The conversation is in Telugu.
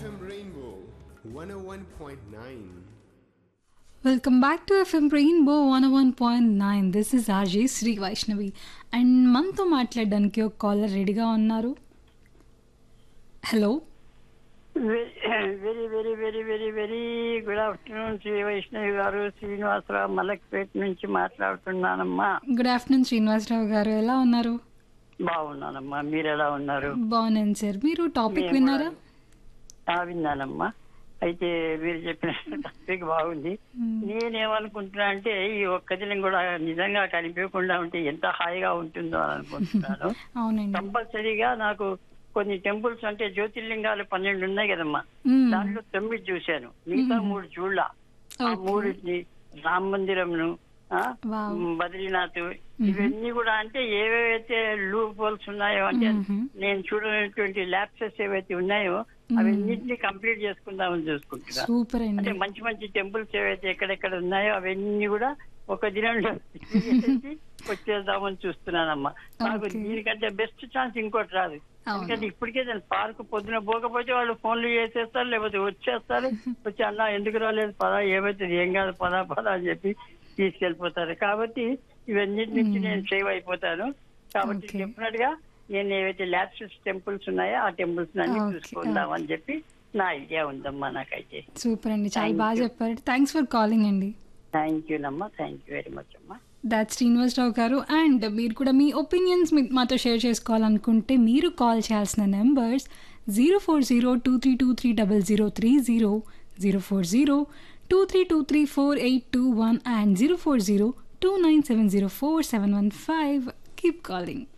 FM Rainbow 101.9. Welcome back to FM rainbow one one point nine this is RJ Shri Vaishnavi and మనతో మాట్లాడడానికి ఒక కాలర్ రెడీగా ఉన్నారు hello very very very very very good afternoon Shri Vaishnavi garu Srinivasarao Malakpet నుంచి మాట్లాడుతున్నానమ్మా గుడ్ ఆఫ్టర్నూన్ శ్రీనివాసరావు గారు ఎలా ఉన్నారు బాగున్నానమ్మా మీరు ఎలా ఉన్నారు బాగున్నాను సార్ మీరు టాపిక్ మేము విన్నారా ఆ, విన్నానమ్మా అయితే మీరు చెప్పిన టాపిక్ బాగుంది నేనేమనుకుంటున్నా అంటే ఈ ఒక్క దినం కూడా నిజంగా కనిపించకుండా ఉంటే ఎంత హాయిగా ఉంటుందో అని అనుకుంటున్నాను అవునండి కంపల్సరీగా నాకు కొన్ని టెంపుల్స్ అంటే జ్యోతిర్లింగాలు పన్నెండు ఉన్నాయి కదమ్మా మ్మ్. దాంట్లో తొమ్మిది చూశాను మిగతా మూడు చూడ ఆ Okay. మూడింటిని రామ మందిరంను ఆ, Wow. మ్, బద్రీనాథ్ ఇవన్నీ కూడా అంటే ఏవేవైతే లూప్ హోల్స్ ఉన్నాయో అంటే Mhm. నేను చూడనటువంటి ల్యాప్సెస్ ఏవైతే ఉన్నాయో అవన్నింటినీ కంప్లీట్ చేసుకుందామని చూసుకుంటున్నాను సూపర్ అంటే అండి మంచి మంచి టెంపుల్స్ ఏవైతే ఎక్కడెక్కడ ఉన్నాయో అవన్నీ కూడా ఒక దినంలో తిరిగేసి వచ్చేద్దామని చూస్తున్నానమ్మా నాకు Okay. దీనికంటే బెస్ట్ ఛాన్స్ ఇంకోటి రాదు అవును. ఎందుకంటే ఇప్పటికే నేను పార్క్ పొద్దున పోకపోతే వాళ్ళు ఫోన్లు చేసేస్తారు లేకపోతే వచ్చేస్తారు వచ్చి అన్న ఎందుకు రాలేదు పదా ఏమైతుంది ఏం కాదు పదా పదా అని చెప్పి తీసుకెళ్లిపోతారు కాబట్టి ఇవన్నిటి నుంచి నేను సేవ్ అయిపోతాను కాబట్టి Okay. డెఫినెట్ గా నేను ఏవైతే ల్యాబ్సెస్ టెంపుల్స్ ఉన్నాయో ఆ టెంపుల్స్ అన్ని Okay, చూసుకుందాం అని చెప్పి నా ఐడియా ఉందమ్మా నాకైతే సూపర్ అండి చాలా Thank బాగా you. చెప్పారు థ్యాంక్స్ ఫర్ కాలింగ్ అండి థ్యాంక్ యూ నమ్మా థ్యాంక్ యూ వెరీ మచ్ అమ్మా దాట్ శ్రీనివాసరావు గారు అండ్ మీరు కూడా మీ ఒపీనియన్స్ మాతో షేర్ చేసుకోవాలనుకుంటే మీరు కాల్ చేయాల్సిన numbers zero four zero two three two three double zero three zero zero four zero two three two three four eight two one and zero four zero two nine seven zero four seven one five keep calling